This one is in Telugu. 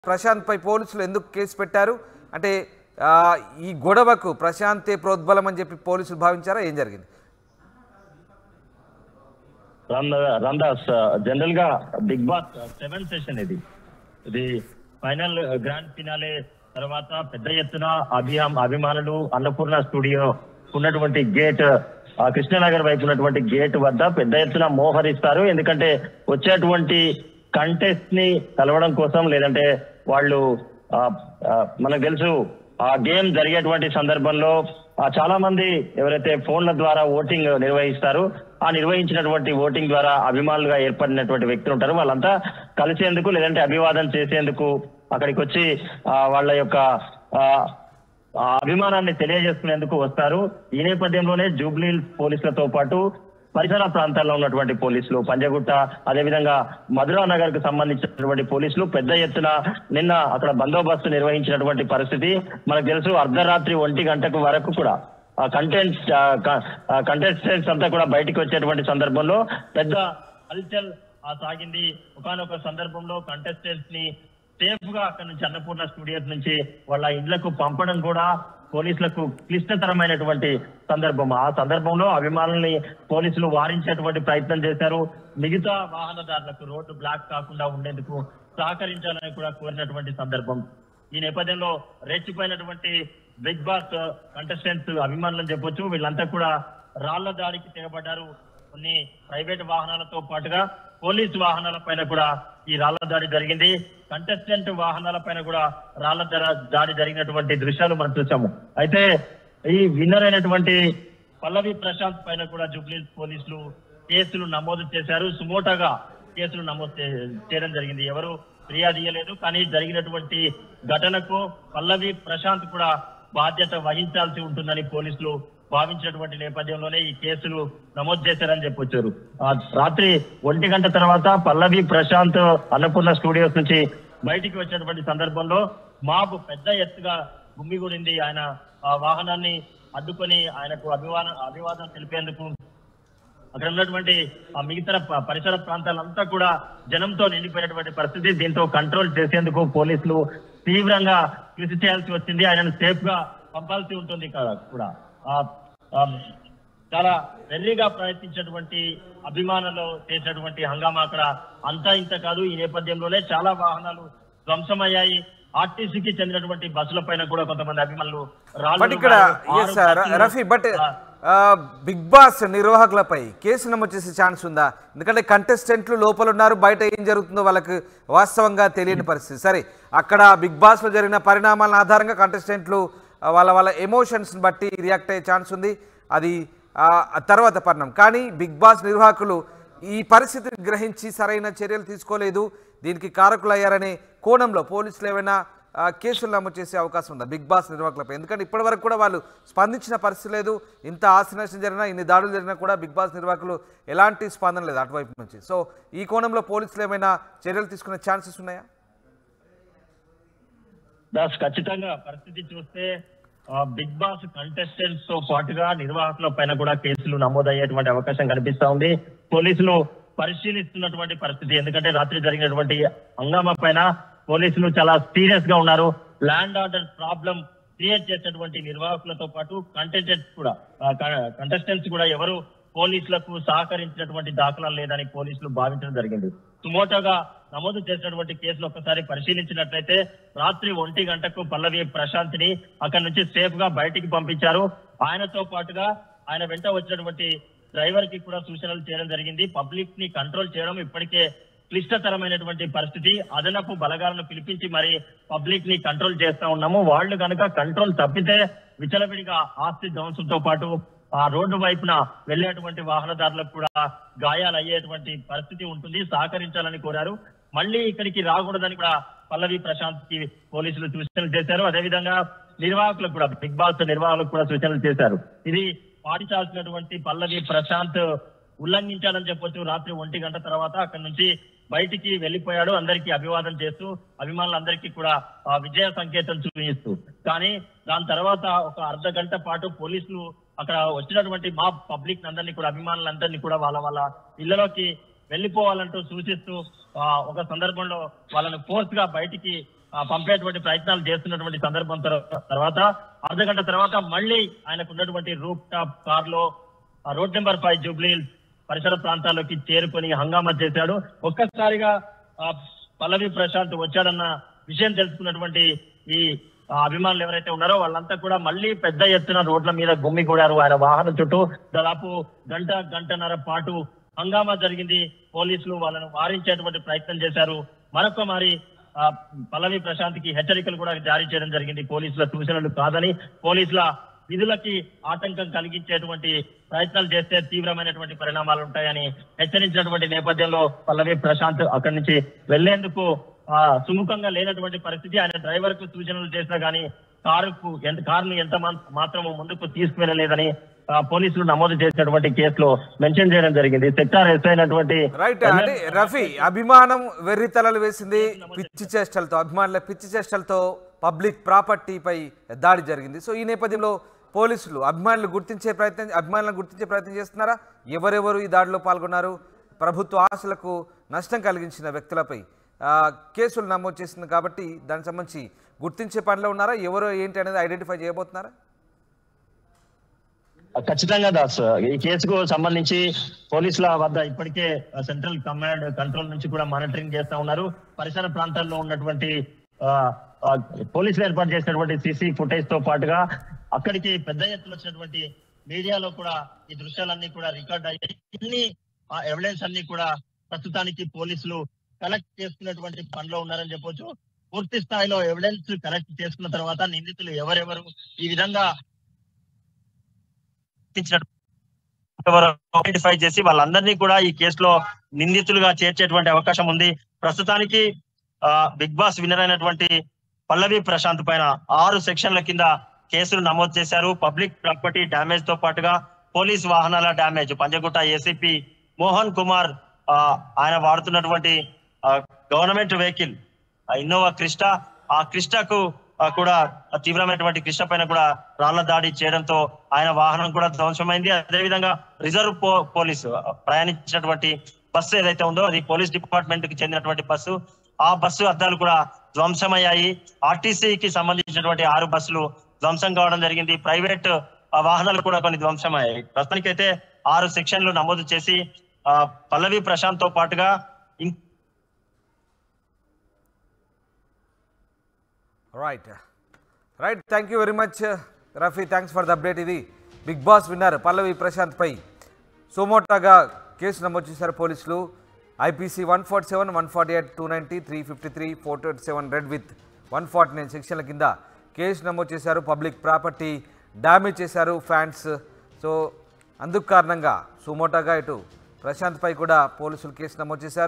ప్రశాంత్ పై పోలీసులు ఎందుకు కేసు పెట్టారు అంటే ఆ, ఈ గొడవకు ప్రశాంతే ప్రోద్బలం అని చెప్పి పోలీసులు భావించారా ఏం జరిగింది రామ్ రామ్దాస్ జనరల్ గా బిగ్ బాస్ సెవెన్ సెషన్ ఇది ఇది ఫైనల్ గ్రాండ్ ఫినాలే తర్వాత పెద్ద ఎత్తున అభియాం అభిమానులు అన్నపూర్ణ స్టూడియో ఉన్నటువంటి గేట్ ఆ కృష్ణనగర్ వైపు ఉన్నటువంటి గేట్ వద్ద పెద్ద ఎత్తున మోహరిస్తారు ఎందుకంటే వచ్చేటువంటి కంటెస్ట్ ని కలవడం కోసం లేదంటే వాళ్ళు ఆ, ఆ, మనకు తెలుసు ఆ గేమ్ జరిగేటువంటి సందర్భంలో ఆ చాలా మంది ఎవరైతే ఫోన్ల ద్వారా ఓటింగ్ నిర్వహిస్తారు ఆ నిర్వహించినటువంటి ఓటింగ్ ద్వారా అభిమానులుగా ఏర్పడినటువంటి వ్యక్తులు ఉంటారు వాళ్ళంతా కలిసేందుకు లేదంటే అభివాదం చేసేందుకు అక్కడికి వచ్చి ఆ, వాళ్ళ యొక్క ఆ, ఆ అభిమానాన్ని తెలియజేసుకునేందుకు వస్తారు ఈ నేపథ్యంలోనే జూబ్లీ పోలీసులతో పాటు పరిసర ప్రాంతాల్లో ఉన్నటువంటి పోలీసులు పంజగుట్ట అదేవిధంగా మధురా నగర్ కు సంబంధించినటువంటి పోలీసులు పెద్ద ఎత్తున నిన్న అక్కడ బందోబస్తు నిర్వహించినటువంటి పరిస్థితి మనకు తెలుసు అర్ధరాత్రి ఒంటి గంటకు వరకు కూడా ఆ కంటెంట్ కంటెస్టెంట్స్ అంతా కూడా బయటికి వచ్చేటువంటి సందర్భంలో పెద్ద హల్చల్ ఆ సాగింది ఒకనొక సందర్భంలో కంటెస్టెంట్స్ ని సేఫ్ గా అక్కడ నుంచి అన్నపూర్ణ స్టూడియోస్ నుంచి వాళ్ళ ఇళ్లకు పంపడం కూడా పోలీసులకు క్లిష్టతరమైనటువంటి సందర్భం ఆ సందర్భంలో అభిమానుల్ని పోలీసులు వారించేటువంటి ప్రయత్నం చేశారు మిగతా వాహనదారులకు రోడ్డు బ్లాక్ కాకుండా ఉండేందుకు సహకరించాలని కూడా కోరినటువంటి సందర్భం ఈ నేపథ్యంలో రెచ్చిపోయినటువంటి బిగ్ బాస్ కంటెస్టెంట్స్ అభిమానులని చెప్పొచ్చు వీళ్ళంతా కూడా రాళ్ల దాడికి తెగబడ్డారు కొన్ని ప్రైవేట్ వాహనాలతో పాటుగా పోలీస్ వాహనాల పైన కూడా ఈ రాళ్ల దాడి జరిగింది కంటెస్టెంట్ వాహనాల పైన కూడా రాళ్ల దా- దాడి జరిగినటువంటి దృశ్యాలు మనం చూసాము అయితే ఈ విన్నర్ అయినటువంటి పల్లవి ప్రశాంత్ పైన కూడా జూబ్లీ పోలీసులు కేసులు నమోదు చేశారు సుమోటాగా కేసులు నమోదు చే- చేయడం జరిగింది ఎవరు ఫిర్యాదు ఇయ్యలేదు కానీ జరిగినటువంటి ఘటనకు పల్లవి ప్రశాంత్ కూడా బాధ్యత వహించాల్సి ఉంటుందని పోలీసులు భావించినటువంటి నేపథ్యంలోనే ఈ కేసులు నమోదు చేశారని చెప్పొచ్చారు ఆ రాత్రి ఒంటి గంట తర్వాత పల్లవి ప్రశాంత్ అన్నపూర్ణ స్టూడియోస్ నుంచి బయటికి వచ్చినటువంటి సందర్భంలో మాకు పెద్ద ఎత్తుగా గుమ్మిగూడింది ఆయన ఆ వాహనాన్ని అడ్డుకొని ఆయనకు అభివాదం అభివాదం తెలిపేందుకు అక్కడ ఉన్నటువంటి ఆ మిగతా ప- పరిసర ప్రాంతాలంతా కూడా జనంతో నిండిపోయినటువంటి పరిస్థితి దీంతో కంట్రోల్ చేసేందుకు పోలీసులు తీవ్రంగా కృషి చేయాల్సి వచ్చింది ఆయనను సేఫ్ గా పంపాల్సి ఉంటుంది కదా కూడా ఆ, ఆ, చాలా వెర్రిగా ప్రయత్నించినటువంటి అభిమానులు చేసినటువంటి హంగామా అక్కడ అంతా ఇంత కాదు ఈ నేపథ్యంలోనే చాలా వాహనాలు ధ్వంసమయ్యాయి ఆర్టీసీకి చెందినటువంటి బస్సుల పైన కూడా కొంతమంది అభిమానులు రాళ్ళు బట్ ఇక్కడ రువ్వారు. ఎస్ ఆరు బస్సులు- రఫీ బట్ ఆ, బిగ్ బాస్ నిర్వాహకులపై కేసు నమోదు చేసే ఛాన్స్ ఉందా ఎందుకంటే కంటెస్టెంట్లు లోపల ఉన్నారు బయట ఏం జరుగుతుందో వాళ్ళకి వాస్తవంగా తెలియని పరిస్థితి సరే అక్కడ బిగ్ బాస్లో జరిగిన పరిణామాల ఆధారంగా కంటెస్టెంట్లు ఆ, వాళ్ళ వాళ్ళ ఎమోషన్స్ని బట్టి రియాక్ట్ అయ్యే ఛాన్స్ ఉంది అది ఆ, ఆ తర్వాత పరిణామం కానీ బిగ్ బాస్ నిర్వాహకులు ఈ పరిస్థితిని గ్రహించి సరైన చర్యలు తీసుకోలేదు దీనికి కారకులయ్యారనే కోణంలో పోలీసులు ఏమైనా ఆ, కేసులు నమోదు చేసే అవకాశం ఉందా బిగ్ బాస్ నిర్వాహకులపై ఎందుకంటే ఇప్పటివరకు కూడా వాళ్ళు స్పందించిన పరిస్థితి లేదు ఇంత ఆస్తి నష్టం జరిగినా ఇన్ని దాడులు జరిగినా కూడా బిగ్ బాస్ నిర్వాహకులు ఎలాంటి స్పందన లేదు అటువైపు నుంచి సో ఈ కోణంలో పోలీసులు ఏమైనా చర్యలు తీసుకునే ఛాన్సెస్ ఉన్నాయా దాస్ ఖచ్చితంగా పరిస్థితి చూస్తే ఆ, బిగ్ బాస్ కంటెస్టెంట్స్ తో పాటుగా నిర్వాహకుల పైన కూడా కేసులు నమోదయ్యేటువంటి అవకాశం కనిపిస్తా ఉంది పోలీసులు పరిశీలిస్తున్నటువంటి పరిస్థితి ఎందుకంటే రాత్రి జరిగినటువంటి హంగామా పైన పోలీసులు చాలా సీరియస్ గా ఉన్నారు ల్యాండ్ ఆర్డర్ ప్రాబ్లం క్రియేట్ చేసినటువంటి నిర్వాహకులతో పాటు కంటెస్టెంట్స్ కూడా కంటెస్టెంట్స్ కూడా ఎవరు పోలీసులకు సహకరించినటువంటి దాఖలాలు లేదని పోలీసులు భావించడం జరిగింది సుమోటోగా నమోదు చేసినటువంటి కేసులు ఒక్కసారి పరిశీలించినట్లయితే రాత్రి ఒంటి గంటకు పల్లవి ప్రశాంత్ ని అక్కడి నుంచి సేఫ్ గా బయటికి పంపించారు ఆయనతో పాటుగా ఆయన వెంట వచ్చినటువంటి డ్రైవర్ కి కూడా సూచనలు చేయడం జరిగింది పబ్లిక్ ని కంట్రోల్ చేయడం ఇప్పటికే క్లిష్టతరమైనటువంటి పరిస్థితి అదనపు బలగాలను పిలిపించి మరి పబ్లిక్ ని కంట్రోల్ చేస్తా ఉన్నాము వాళ్ళు కనుక కంట్రోల్ తప్పితే విచలవిడిగా ఆస్తి ధ్వంసంతో పాటు ఆ రోడ్డు వైపున వెళ్ళేటువంటి వాహనదారులకు కూడా గాయాలు అయ్యేటువంటి పరిస్థితి ఉంటుంది సహకరించాలని కోరారు మళ్ళీ ఇక్కడికి రాకూడదని కూడా పల్లవి ప్రశాంత్ కి పోలీసులు సూచనలు చేశారు అదేవిధంగా నిర్వాహకులకు కూడా బిగ్ బాస్ నిర్వాహకులకు కూడా సూచనలు చేశారు ఇది పాటించాల్సినటువంటి పల్లవి ప్రశాంత్ ఉల్లంఘించాలని చెప్పొచ్చు రాత్రి ఒంటి గంట తర్వాత అక్కడి నుంచి బయటికి వెళ్ళిపోయాడు అందరికీ అభివాదం చేస్తూ అభిమానులందరికీ కూడా ఆ విజయ సంకేతం చూపిస్తూ కానీ దాని తర్వాత ఒక అర్ధ గంట పాటు పోలీసులు అక్కడ వచ్చినటువంటి మా పబ్లిక్ అందరినీ కూడా అభిమానులందరినీ కూడా వాళ్ళ వాళ్ళ ఇళ్లలోకి వెళ్ళిపోవాలంటూ సూచిస్తూ ఆ, ఒక సందర్భంలో వాళ్ళని ఫోర్స్ గా బయటికి ఆ, పంపేటువంటి ప్రయత్నాలు చేస్తున్నటువంటి సందర్భం తర్వా- తర్వాత అర్ధ గంట తర్వాత మళ్ళీ ఆయనకు ఉన్నటువంటి రూప్ టాప్ కార్ లో ఆ రోడ్ నెంబర్ ఫైవ్ జూబ్లీ పరిసర ప్రాంతాల్లోకి చేరుకొని హంగామా చేశాడు ఒక్కసారిగా ఆ పల్లవి ప్రశాంత్ వచ్చాడన్న విషయం తెలుసుకున్నటువంటి ఈ ఆ, అభిమానులు ఎవరైతే ఉన్నారో వాళ్ళంతా కూడా మళ్ళీ పెద్ద ఎత్తున రోడ్ల మీద గుమ్మిగూడారు ఆయన వాహనం చుట్టూ దాదాపు గంట గంటన్నర పాటు హంగామా జరిగింది పోలీసులు వాళ్ళను వారించేటువంటి ప్రయత్నం చేశారు మరొక మరి ఆ, పల్లవి ప్రశాంత్ కి హెచ్చరికలు కూడా జారీ చేయడం జరిగింది పోలీసుల సూచనలు కాదని పోలీసుల విధులకి ఆటంకం కలిగించేటువంటి ప్రయత్నాలు చేస్తే తీవ్రమైనటువంటి పరిణామాలు ఉంటాయని హెచ్చరించినటువంటి నేపథ్యంలో పల్లవి ప్రశాంత్ అక్కడి నుంచి వెళ్లేందుకు ఆ, సుముఖంగా లేనటువంటి పరిస్థితి ఆయన డ్రైవర్ కు సూచనలు చేసినా గానీ కారుకు ఎంత కారును ఎంత మా- మాత్రము ముందుకు తీసుకువెళ్ళలేదని ఆ, పోలీసులు నమోదు చేసినటువంటి కేసులో మెన్షన్ చేయడం జరిగింది సెక్టార్ ఎస్ అయినటువంటి రైట్ అంటే రఫీ అభిమానం వెర్రితలలు వేసింది పిచ్చి చేష్టలతో అభిమానుల పిచ్చి చేష్టలతో పబ్లిక్ ప్రాపర్టీపై దాడి జరిగింది సో ఈ నేపథ్యంలో పోలీసులు అభిమానులు గుర్తించే ప్రయత్నం అభిమానులను గుర్తించే ప్రయత్నం చేస్తున్నారా ఎవరెవరు ఈ దాడిలో పాల్గొన్నారు ప్రభుత్వ ఆశలకు నష్టం కలిగించిన వ్యక్తులపై ఆ, కేసులు నమోదు చేసింది కాబట్టి దానికి సంబంధించి గుర్తించే పనిలో ఉన్నారా ఎవరు ఏంటి అనేది ఐడెంటిఫై చేయబోతున్నారా ఖచ్చితంగా దాస్ ఈ కేసుకు సంబంధించి పోలీసుల వద్ద ఇప్పటికే సెంట్రల్ కమాండ్ కంట్రోల్ నుంచి కూడా మానిటరింగ్ చేస్తా ఉన్నారు పరిసర ప్రాంతాల్లో ఉన్నటువంటి ఆ, ఆ, పోలీసులు ఏర్పాటు చేసినటువంటి సీసీ ఫుటేజ్ తో పాటుగా అక్కడికి పెద్ద ఎత్తున వచ్చినటువంటి మీడియాలో కూడా ఈ దృశ్యాలన్నీ కూడా రికార్డ్ అయ్యాయి ఇన్ని ఎవిడెన్స్ అన్ని కూడా ప్రస్తుతానికి పోలీసులు కలెక్ట్ చేసుకున్నటువంటి పనిలో ఉన్నారని చెప్పొచ్చు పూర్తి స్థాయిలో ఎవిడెన్స్ కలెక్ట్ చేసుకున్న తర్వాత నిందితులు ఎవరెవరు ఈ విధంగా ఐడెంటిఫై చేసి వాళ్ళందరినీ కూడా ఈ కేసులో నిందితులుగా చేర్చేటువంటి అవకాశం ఉంది ప్రస్తుతానికి ఆ, బిగ్ బాస్ విన్నర్ అయినటువంటి పల్లవి ప్రశాంత్ పైన ఆరు సెక్షన్ల కింద కేసులు నమోదు చేశారు పబ్లిక్ ప్రాపర్టీ డ్యామేజ్ తో పాటుగా పోలీస్ వాహనాల డ్యామేజ్ పంజగుట్ట ఏసీపీ మోహన్ కుమార్ ఆ, ఆయన వాడుతున్నటువంటి గవర్నమెంట్ వెహికల్ ఇన్నోవా క్రిస్టా ఆ క్రిస్టాకు ఆ, కూడా ఆ తీవ్రమైనటువంటి క్రిస్టా పైన కూడా రాళ్ల దాడి చేయడంతో ఆయన వాహనం కూడా ధ్వంసమైంది అదేవిధంగా రిజర్వ్ పో పోలీసు ఆ, ప్రయాణించినటువంటి బస్సు ఏదైతే ఉందో అది పోలీస్ డిపార్ట్మెంట్ కి చెందినటువంటి బస్సు ఆ బస్సు అద్దాలు కూడా ధ్వంసమయ్యాయి ఆర్టీసీకి సంబంధించినటువంటి ఆరు బస్సులు ధ్వంసం కావడం జరిగింది ప్రైవేట్ ఆ, వాహనాలు కూడా కొన్ని ధ్వంసమయ్యాయి ప్రస్తుతానికైతే ఆరు సెక్షన్లు నమోదు చేసి ఆ, పల్లవి ప్రశాంత్ తో పాటుగా ఇం- right right thank you very much Rafi thanks for the update ఇది బిగ్ బాస్ విన్నర్ పల్లవి ప్రశాంత్పై సోమోటాగా కేసు నమోదు చేశారు పోలీసులు IPC one forty seven one forty eight two ninety three fifty three four twenty seven read with one forty nine సెక్షన్ల కింద కేసు నమోదు చేశారు పబ్లిక్ ప్రాపర్టీ డ్యామేజ్ చేశారు ఫ్యాన్స్ సో అందుకు కారణంగా సుమోటాగా ఇటు ప్రశాంత్పై కూడా పోలీసులు కేసు నమోదు చేశారు